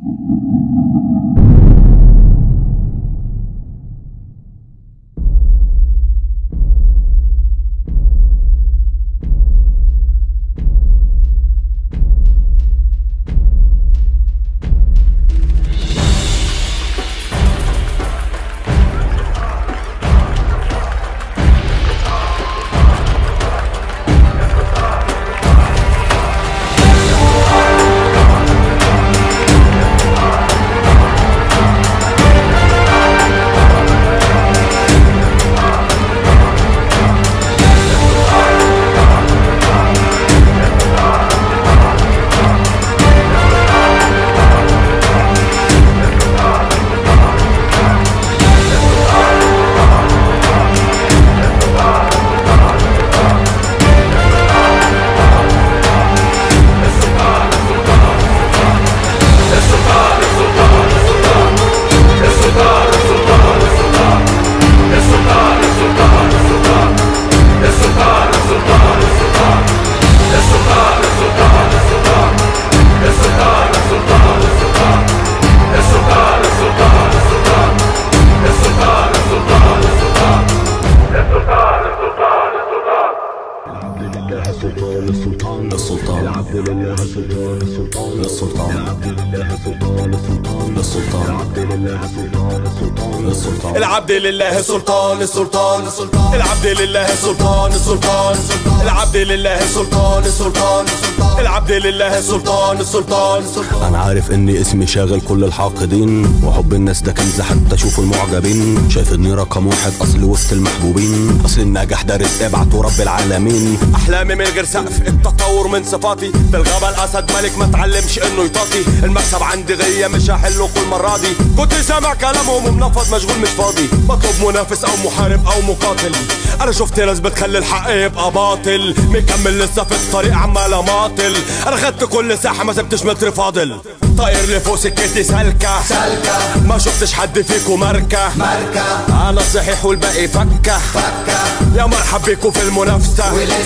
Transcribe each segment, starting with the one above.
السلطان السلطان السلطان العبد لله السلطان السلطان السلطان العبد لله السلطان السلطان السلطان العبد لله السلطان السلطان السلطان العبد لله سلطان السلطان العبد لله سلطان السلطان العبد لله سلطان السلطان العبد لله سلطان السلطان انا عارف اني اسمي شاغل كل الحاقدين وحب الناس ده كنز حتى اشوف المعجبين شايف اني رقم واحد اصل وسط المحبوبين اصل النجاح ده رزق ابعته رب العالمين احلامي من غير سقف التطور من صفاتي في الغابة الاسد ملك ما اتعلمش انه يطاطي المكسب عندي غية مش هحله كل مرة دي كنت سامع كلامهم ومنفض مشغول مش فاضي بطلب منافس او محارب او مقاتل انا شفت ناس بتخلي الحق يبقى باطل مكمل لسه في الطريق عمال اماطل انا خدت كل ساحة ما سبتش متر فاضل طاير لفوق سكتي سالكة سالكة ما شفتش حد فيكو ماركة ماركة انا صحيح والباقي فكة فكة يا مرحب بيكو في المنافسة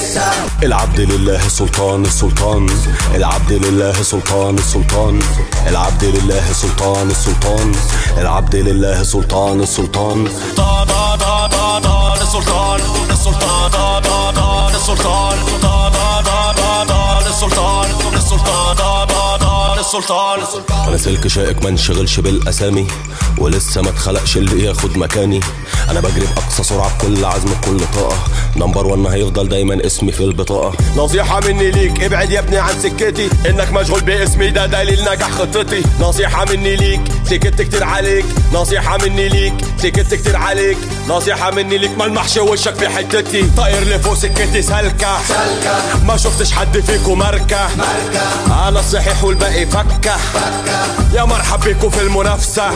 العبد لله سلطان السلطان العبد لله سلطان السلطان العبد لله سلطان السلطان العبد لله سلطان السلطان دا دا دا دا دا للسلطان للسلطان دا دا دا للسلطان دا دا دا دا دا للسلطان للسلطان دا دا دا للسلطان انا سلك شائك ما انشغلش بالاسامي ولسه ما اتخلقش اللي ياخد مكاني انا بجري باقصى سرعه بكل عزم بكل طاقه نمبر 1 هيفضل دايما اسمي في البطاقه نصيحة مني ليك ابعد يا ابني عن سكتي انك مشغول باسمي ده دليل نجاح خطتي نصيحة مني ليك سكت كتير عليك نصيحة مني ليك سكت كتير عليك نصيحة مني ليك ملمحش وشك في حتتي طاير لفوق سكتي سالكة سالكة ما شفتش حد فيكو ماركة ماركة انا الصحيح والباقي فكة فكة يا مرحب بيكو في المنافسة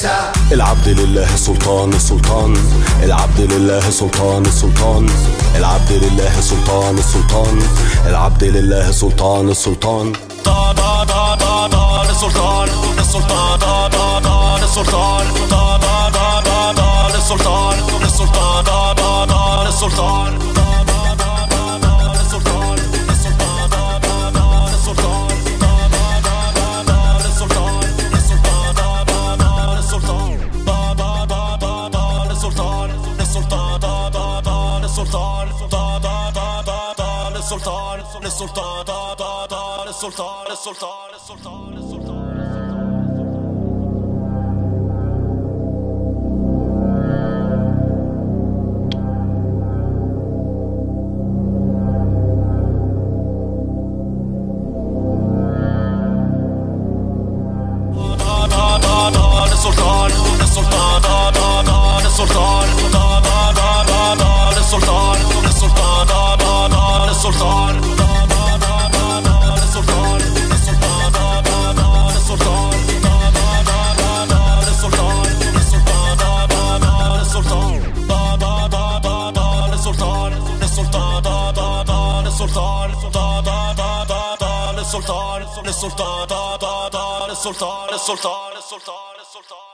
العبد لله سلطان السلطان العبد لله سلطان السلطان العبد لله سلطان السلطان العبد لله سلطان السلطان دا دا دا دا دا للسلطان للسلطان دا دا دا للسلطان دا دا دا دا دا للسلطان للسلطان دا دا دا للسلطان دا دا دا دا دا للسلطان للسلطان دا دا دا للسلطان دا دا دا دا دا للسلطان للسلطان دا دا دا للسلطان دا دا دا دا دا للسلطان للسلطان دا دا دا للسلطان دا دا دا دا دا للسلطان للسلطان دا دا دا للسلطان للسلطان للسلطان للسلطان دا دا دا دا للسلطان للسلطان دا دا دا للسلطان دا دا دا دا دا للسلطان للسلطان دا دا دا للسلطان دا دا دا دا دا للسلطان للسلطان دا دا دا للسلطان دا دا دا دا دا للسلطان للسلطان دا دا دا للسلطان دا دا دا دا دا للسلطان للسلطان دا دا دا للسلطان دا دا دا دا دا للسلطان للسلطان دا دا دا للسلطان للسلطان للسلطان للسلطان